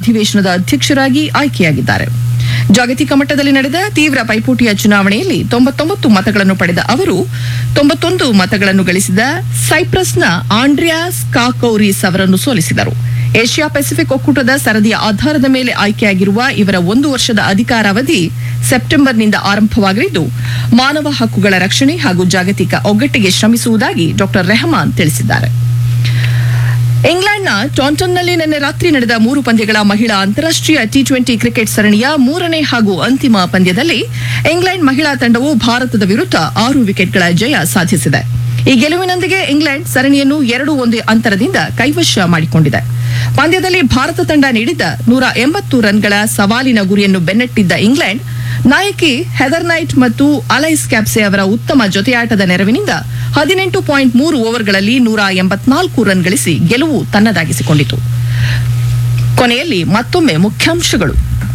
ಅಧಿವೇಶನದ ಅಧ್ಯಕ್ಷರಾಗಿ ಆಯ್ಕೆಯಾಗಿದ್ದಾರೆ ಜಾಗತಿಕ ಮಟ್ಟದಲ್ಲಿ ನಡೆದ ತೀವ್ರ ಪೈಪೋಟಿಯ ಚುನಾವಣೆಯಲ್ಲಿ ತೊಂಬತ್ತೊಂಬತ್ತು ಮತಗಳನ್ನು ಪಡೆದ ಅವರು ತೊಂಬತ್ತೊಂದು ಮತಗಳನ್ನು ಗಳಿಸಿದ ಸೈಪ್ರಸ್ನ ಆಂಡ್ರಿಯಾಸ್ ಕಾಕೌರಿಸ್ ಅವರನ್ನು ಸೋಲಿಸಿದರು ಏಷ್ಯಾ ಪೆಸಿಫಿಕ್ ಒಕ್ಕೂಟದ ಸರದಿಯ ಆಧಾರದ ಮೇಲೆ ಆಯ್ಕೆಯಾಗಿರುವ ಇವರ ಒಂದು ವರ್ಷದ ಅಧಿಕಾರಾವಧಿ ಸೆಪ್ಟೆಂಬರ್ನಿಂದ ಆರಂಭವಾಗಲಿದ್ದು ಮಾನವ ಹಕ್ಕುಗಳ ರಕ್ಷಣೆ ಹಾಗೂ ಜಾಗತಿಕ ಒಗ್ಗಟ್ಟಿಗೆ ಶ್ರಮಿಸುವುದಾಗಿ ಡಾ ರೆಹಮಾನ್ ತಿಳಿಸಿದ್ದಾರೆ ಇಂಗ್ಲೆಂಡ್ನ ಟಾಂಟನ್ನಲ್ಲಿ ನಿನ್ನೆ ರಾತ್ರಿ ನಡೆದ ಮೂರು ಪಂದ್ಯಗಳ ಮಹಿಳಾ ಅಂತಾರಾಷ್ಟೀಯ ಟಿ ಟ್ವೆಂಟಿ ಕ್ರಿಕೆಟ್ ಸರಣಿಯ ಮೂರನೇ ಹಾಗೂ ಅಂತಿಮ ಪಂದ್ಯದಲ್ಲಿ ಇಂಗ್ಲೆಂಡ್ ಮಹಿಳಾ ತಂಡವು ಭಾರತದ ವಿರುದ್ಧ ಆರು ವಿಕೆಟ್ಗಳ ಜಯ ಸಾಧಿಸಿದೆ ಈ ಗೆಲುವಿನೊಂದಿಗೆ ಇಂಗ್ಲೆಂಡ್ ಸರಣಿಯನ್ನು ಎರಡು ಒಂದು ಅಂತರದಿಂದ ಕೈವಶ ಮಾಡಿಕೊಂಡಿದೆ ಪಂದ್ಯದಲ್ಲಿ ಭಾರತ ತಂಡ ನೀಡಿದ್ದ ನೂರ ಎಂಬತ್ತು ರನ್ಗಳ ಸವಾಲಿನ ಗುರಿಯನ್ನು ಬೆನ್ನಟ್ಟಿದ್ದ ಇಂಗ್ಲೆಂಡ್ ನಾಯಕಿ ಹೆದರ್ ನೈಟ್ ಮತ್ತು ಅಲೈಸ್ ಕ್ಯಾಪ್ಸೆ ಅವರ ಉತ್ತಮ ಜೊತೆಯಾಟದ ನೆರವಿನಿಂದ ಹದಿನೆಂಟು ಪಾಯಿಂಟ್ ಮೂರು ಓವರ್ಗಳಲ್ಲಿ ನೂರ ಎಂಬತ್ನಾಲ್ಕು ರನ್ ಗಳಿಸಿ ಗೆಲುವು ತನ್ನದಾಗಿಸಿಕೊಂಡಿತು ಕೊನೆಯಲ್ಲಿ ಮತ್ತೊಮ್ಮೆ ಮುಖ್ಯಾಂಶಗಳು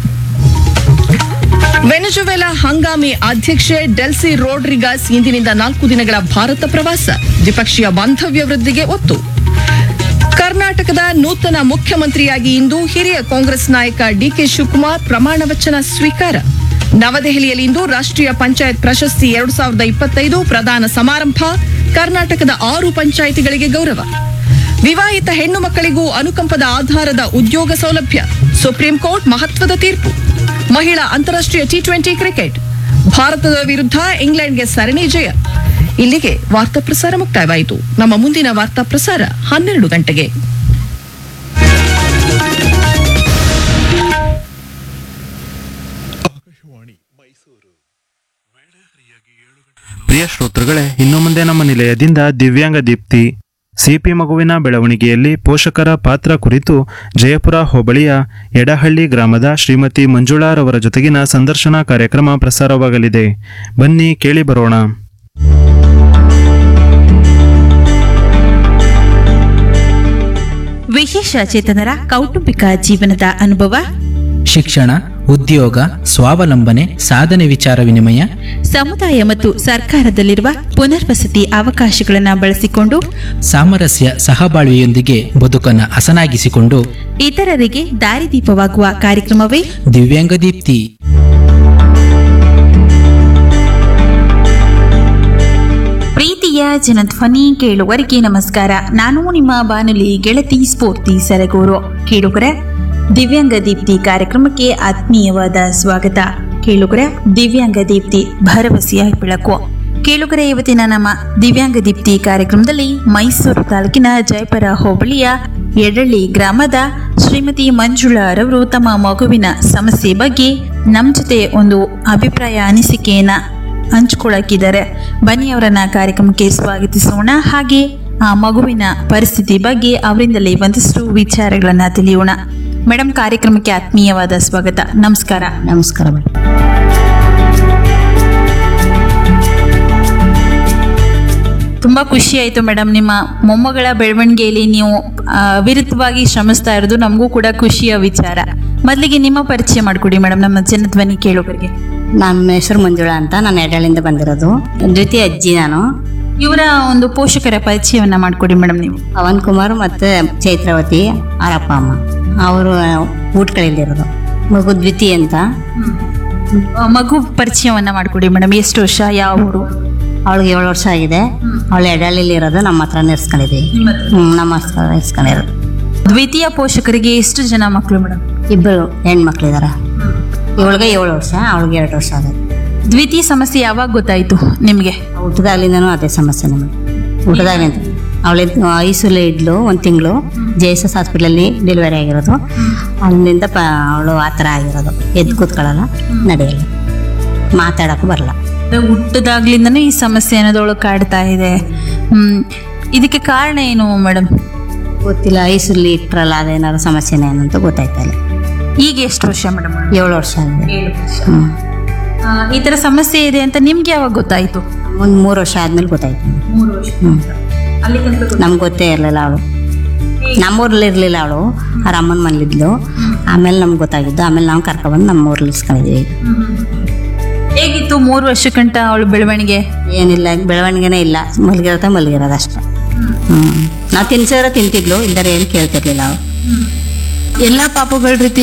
ವೆನೆಜುವೆಲಾ ಹಂಗಾಮಿ ಅಧ್ಯಕ್ಷೆ ಡೆಲ್ಸಿ ರೋಡ್ರಿಗಾಸ್ ಇಂದಿನಿಂದ ನಾಲ್ಕು ದಿನಗಳ ಭಾರತ ಪ್ರವಾಸ ದ್ವಿಪಕ್ಷೀಯ ಬಾಂಧವ್ಯ ವೃದ್ಧಿಗೆ ಒತ್ತು ಕರ್ನಾಟಕದ ನೂತನ ಮುಖ್ಯಮಂತ್ರಿಯಾಗಿ ಇಂದು ಹಿರಿಯ ಕಾಂಗ್ರೆಸ್ ನಾಯಕ ಡಿಕೆ ಶಿವಕುಮಾರ್ ಪ್ರಮಾಣ ವಚನ ಸ್ವೀಕಾರ ನವದೆಹಲಿಯಲ್ಲಿಂದು ರಾಷ್ಟ್ರೀಯ ಪಂಚಾಯತ್ ಪ್ರಶಸ್ತಿ ಎರಡು ಸಾವಿರದ ಇಪ್ಪತ್ತೈದು ಪ್ರದಾನ ಸಮಾರಂಭ ಕರ್ನಾಟಕದ ಆರು ಪಂಚಾಯಿತಿಗಳಿಗೆ ಗೌರವ ವಿವಾಹಿತ ಹೆಣ್ಣು ಮಕ್ಕಳಿಗೂ ಅನುಕಂಪದ ಆಧಾರದ ಉದ್ಯೋಗ ಸೌಲಭ್ಯ ಸುಪ್ರೀಂ ಕೋರ್ಟ್ ಮಹತ್ವದ ತೀರ್ಪು ಮಹಿಳಾ ಅಂತಾರಾಷ್ಟೀಯ ಟಿ ಟ್ವೆಂಟಿ ಕ್ರಿಕೆಟ್ ಭಾರತದ ವಿರುದ್ಧ ಇಂಗ್ಲೆಂಡ್ಗೆ ಸರಣಿ ಜಯ ಇಲ್ಲಿಗೆ ವಾರ್ತಾ ಪ್ರಸಾರ ಮುಕ್ತಾಯವಾಯಿತು ನಮ್ಮ ಮುಂದಿನ ವಾರ್ತಾ ಪ್ರಸಾರ ಹನ್ನೆರಡು ಗಂಟೆಗೆ ಪ್ರಿಯ ಶ್ರೋತೃಗಳೇ ಇನ್ನು ಮುಂದೆ ನಮ್ಮ ನಿಲಯದಿಂದ ದಿವ್ಯಾಂಗ ದೀಪ್ತಿ ಸಿಪಿ ಮಗುವಿನ ಬೆಳವಣಿಗೆಯಲ್ಲಿ ಪೋಷಕರ ಪಾತ್ರ ಕುರಿತು ಜಯಪುರ ಹೋಬಳಿಯ ಎಡಹಳ್ಳಿ ಗ್ರಾಮದ ಶ್ರೀಮತಿ ಮಂಜುಳಾರವರ ಜೊತೆಗಿನ ಸಂದರ್ಶನ ಕಾರ್ಯಕ್ರಮ ಪ್ರಸಾರವಾಗಲಿದೆ ಬನ್ನಿ ಕೇಳಿ ಬರೋಣ ವಿಶೇಷ ಚೇತನರ ಕೌಟುಂಬಿಕ ಜೀವನದ ಅನುಭವ ಶಿಕ್ಷಣ ಉದ್ಯೋಗ ಸ್ವಾವಲಂಬನೆ ಸಾಧನೆ ವಿಚಾರ ವಿನಿಮಯ ಸಮುದಾಯ ಮತ್ತು ಸರ್ಕಾರದಲ್ಲಿರುವ ಪುನರ್ವಸತಿ ಅವಕಾಶಗಳನ್ನು ಬಳಸಿಕೊಂಡು ಸಾಮರಸ್ಯ ಸಹಬಾಳ್ವೆಯೊಂದಿಗೆ ಬದುಕನ್ನು ಹಸನಾಗಿಸಿಕೊಂಡು ಇತರರಿಗೆ ದಾರಿದೀಪವಾಗುವ ಕಾರ್ಯಕ್ರಮವೇ ದಿವ್ಯಾಂಗ ದೀಪ್ತಿ ಪ್ರೀತಿಯ ಜನಧ್ವನಿ ಕೇಳುವರಿಗೆ ನಮಸ್ಕಾರ ನಾನು ನಿಮ್ಮ ಬಾನುಲಿ ಗೆಳತಿ ಸ್ಫೂರ್ತಿ ಸರಗೂರು ಕೇಳುಗರ ದಿವ್ಯಾಂಗ ದೀಪ್ತಿ ಕಾರ್ಯಕ್ರಮಕ್ಕೆ ಆತ್ಮೀಯವಾದ ಸ್ವಾಗತ ಕೇಳುಗರ ದಿವ್ಯಾಂಗ ದೀಪ್ತಿ ಭರವಸೆಯ ಬೆಳಕು ಕೇಳುಗರ ಇವತ್ತಿನ ನಮ್ಮ ದಿವ್ಯಾಂಗ ದೀಪ್ತಿ ಕಾರ್ಯಕ್ರಮದಲ್ಲಿ ಮೈಸೂರು ತಾಲೂಕಿನ ಜಯಪುರ ಹೋಬಳಿಯ ಎಡಳ್ಳಿ ಗ್ರಾಮದ ಶ್ರೀಮತಿ ಮಂಜುಳಾರವರು ತಮ್ಮ ಮಗುವಿನ ಸಮಸ್ಯೆ ಬಗ್ಗೆ ನಮ್ಮ ಜೊತೆ ಒಂದು ಅಭಿಪ್ರಾಯ ಅನಿಸಿಕೆಯನ್ನ ಹಂಚ್ಕೊಳಕಿದ್ದಾರೆ ಬನ್ನಿ ಅವರನ್ನ ಕಾರ್ಯಕ್ರಮಕ್ಕೆ ಸ್ವಾಗತಿಸೋಣ ಹಾಗೆ ಆ ಮಗುವಿನ ಪರಿಸ್ಥಿತಿ ಬಗ್ಗೆ ಅವರಿಂದಲೇ ಒಂದಷ್ಟು ವಿಚಾರಗಳನ್ನ ತಿಳಿಯೋಣ ಮೇಡಮ್ ಕಾರ್ಯಕ್ರಮಕ್ಕೆ ಆತ್ಮೀಯವಾದ ಸ್ವಾಗತ ನಮಸ್ಕಾರ ನಮಸ್ಕಾರ ಮೇಡಮ್ ತುಂಬಾ ಖುಷಿ ಆಯ್ತು ಮೇಡಮ್ ನಿಮ್ಮ ಮೊಮ್ಮಗಳ ಬೆಳವಣಿಗೆಯಲ್ಲಿ ನೀವು ಆ, ವಿರುದ್ಧವಾಗಿ ಶ್ರಮಿಸ್ತಾ ಇರೋದು ನಮಗೂ ಕೂಡ ಖುಷಿಯ ವಿಚಾರ ಮೊದಲಿಗೆ ನಿಮ್ಮ ಪರಿಚಯ ಮಾಡಿಕೊಡಿ ಮೇಡಮ್ ನಮ್ಮ ಜನಧ್ವನಿ ಕೇಳೋರಿಗೆ ನಮ್ಮ ಹೆಸರು ಮಂಜುಳಾ ಅಂತ ನಾನು ಎಡಳಿಂದ ಬಂದಿರೋದು ದ್ವಿತೀಯ ಅಜ್ಜಿ ನಾನು ಇವರ ಒಂದು ಪೋಷಕರ ಪರಿಚಯವನ್ನ ಮಾಡಿಕೊಡಿ ಮೇಡಮ್ ನೀವು ಪವನ್ ಕುಮಾರ್ ಮತ್ತು ಚೈತ್ರಾವತಿ ಅವರ ಅಪ್ಪ ಅಮ್ಮ ಅವರು ಊಟಗಳಿಲ್ಲಿರೋದು ಮಗು ದ್ವಿತೀಯ ಅಂತ ಆ, ಮಗು ಪರಿಚಯವನ್ನ ಮಾಡಿಕೊಡಿ ಮೇಡಮ್ ಎಷ್ಟು ವರ್ಷ ಯಾವ ಊರು ಅವಳಿಗೆ ಏಳು ವರ್ಷ ಆಗಿದೆ ಅವಳು ಎಡಳಿಲಿ ಇರೋದು ನಮ್ಮ ಹತ್ರ ನೆರ್ಸ್ಕೊಂಡಿದ್ದೀವಿ ಹ್ಞೂ ನಮ್ಮ ಹತ್ರ ನೆರ್ಸ್ಕೊಂಡಿರೋದು ದ್ವಿತೀಯ ಪೋಷಕರಿಗೆ ಎಷ್ಟು ಜನ ಮಕ್ಕಳು ಮೇಡಮ್ ಇಬ್ಬರು ಹೆಣ್ಮಕ್ಳಿದಾರೆ ಇವಳಿಗೆ ಏಳು ವರ್ಷ ಅವಳಿಗೆ ಎರಡು ವರ್ಷ ಆಗುತ್ತೆ ದ್ವಿತೀಯ ಸಮಸ್ಯೆ ಯಾವಾಗ ಗೊತ್ತಾಯ್ತು ನಿಮಗೆ ಊಟದಾಗ್ಲಿಂದನೂ ಅದೇ ಸಮಸ್ಯೆ ನಮಗೆ ಊಟದಾಗ್ಲಿಂದ ಅವಳಿದ್ದು ಐಸೂಲೆ ಇದ್ಲು ಒಂದು ತಿಂಗಳು ಜೆ ಎಸ್ ಎಸ್ ಹಾಸ್ಪಿಟ್ಲಲ್ಲಿ ಡೆಲಿವರಿ ಆಗಿರೋದು ಅಲ್ಲಿಂದ ಪ ಅವಳು ಆ ಥರ ಆಗಿರೋದು ಎದ್ದು ಕೂತ್ಕೊಳ್ಳಲ್ಲ ನಡೆಯಲ್ಲ ಮಾತಾಡೋಕ್ಕೂ ಬರಲ್ಲ ಹುಟ್ಟದಾಗ್ಲಿಂದನೂ ಈ ಸಮಸ್ಯೆ ಅನ್ನೋದೊಳಗೆ ಕಾಡ್ತಾ ಇದೆ ಹ್ಮ್ ಇದಕ್ಕೆ ಕಾರಣ ಏನು ಮೇಡಮ್ ಗೊತ್ತಿಲ್ಲ ಐಸೂಲಿ ಇಟ್ರಲ್ಲ ಅದೇನಾದ್ರು ಸಮಸ್ಯೆನೇ ಏನಂತ ಗೊತ್ತಾಯ್ತಾ ಇಲ್ಲ ಈಗ ಎಷ್ಟು ವರ್ಷ ಮೇಡಮ್ ಏಳು ವರ್ಷ ಆಗಿದೆ ಹ್ಞೂ ಈ ತರ ಸಮಸ್ಯೆ ಇದೆ ಅಂತ ನಿಮ್ಗೆ ಯಾವಾಗ ಗೊತ್ತಾಯ್ತು ಒಂದು ಮೂರು ವರ್ಷ ಆದ್ಮೇಲೆ ಗೊತ್ತಾಯ್ತು ಹ್ಞೂ ನಮ್ಗೆ ಗೊತ್ತೇ ಇರಲಿಲ್ಲ ಅವಳು ನಮ್ಮೂರಲ್ಲಿ ಇರಲಿಲ್ಲ ಅವಳು ಅವ್ರ ಅಮ್ಮನ ಮನೇಲಿದ್ಲು ಆಮೇಲೆ ನಮ್ಗೆ ಗೊತ್ತಾಗಿದ್ದು ಆಮೇಲೆ ನಾವು ಕರ್ಕೊಬಂದು ನಮ್ಮ ಊರಲ್ಲಿ ಇಸ್ಕೊಂಡಿದ್ವಿ ಹೇಗಿತ್ತು ಮೂರು ವರ್ಷಕ್ಕಂಟ ಅವಳು ಬೆಳವಣಿಗೆ ಏನಿಲ್ಲ ಬೆಳವಣಿಗೆನೇ ಇಲ್ಲ ಮಲಗಿರೋದ ಮಲಗಿರೋದು ಅಷ್ಟೇ ಹ್ಞೂ ನಾವು ತಿನ್ಸಿದ್ರೆ ತಿಂತಿದ್ಲು ಇಲ್ದರೆ ಏನು ಕೇಳ್ತಿರ್ಲಿಲ್ಲ ಅವಳು ಎಲ್ಲಾ ಪಾಪಗಳ ರೀತಿ